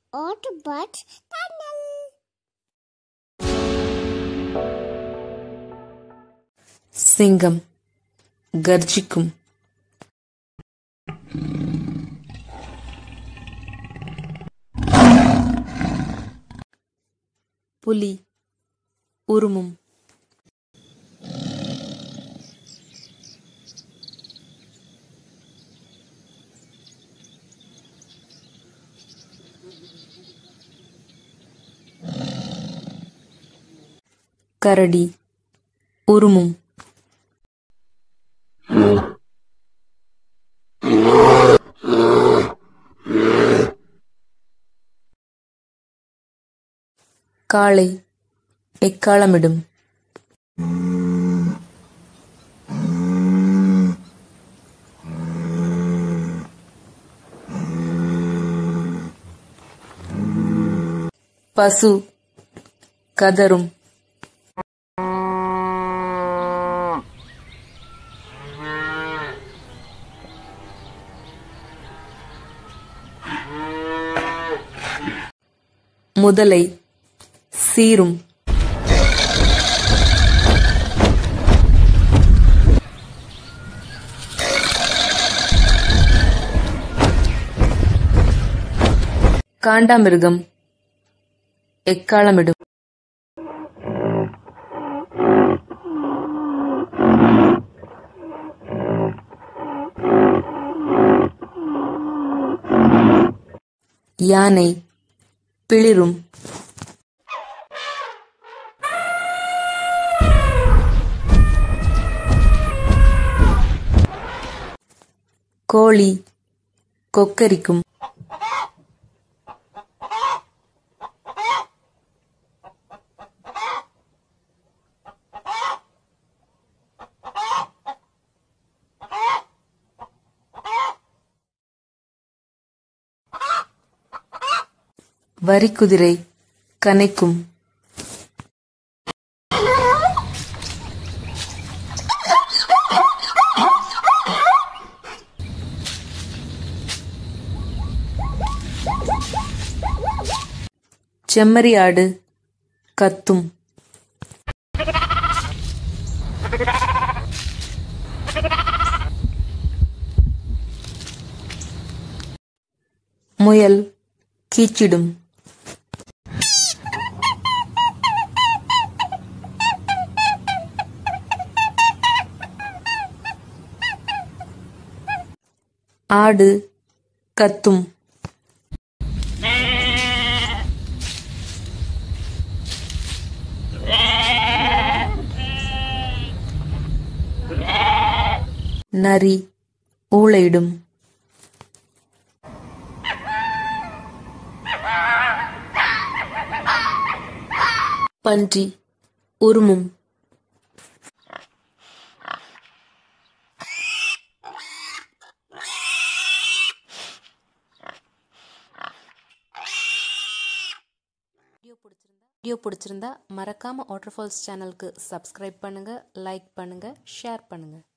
Autobot Tunnel. சிங்கம் கர்ஜிக்கும் புலி உருமும் கரடி உருமும் காளை எக்காளமிடும் பசு கதரும் முதலை சீரும் காண்டாமிருகம் எக்காளமிடும் யானை பிளிரும் கோழி கொக்கரிக்கும் வரிக்குதிரை கனைக்கும் செம்மறி ஆடு கத்தும் முயல் கீச்சிடும் ஆடு கத்தும் நரி ஊளையிடும் பன்றி உருமும் வீடியோ பிடிச்சிருந்தா மறக்காம வாட்டர்ஃபால்ஸ் சேனலுக்கு சப்ஸ்கிரைப் பண்ணுங்க லைக் பண்ணுங்க ஷேர் பண்ணுங்க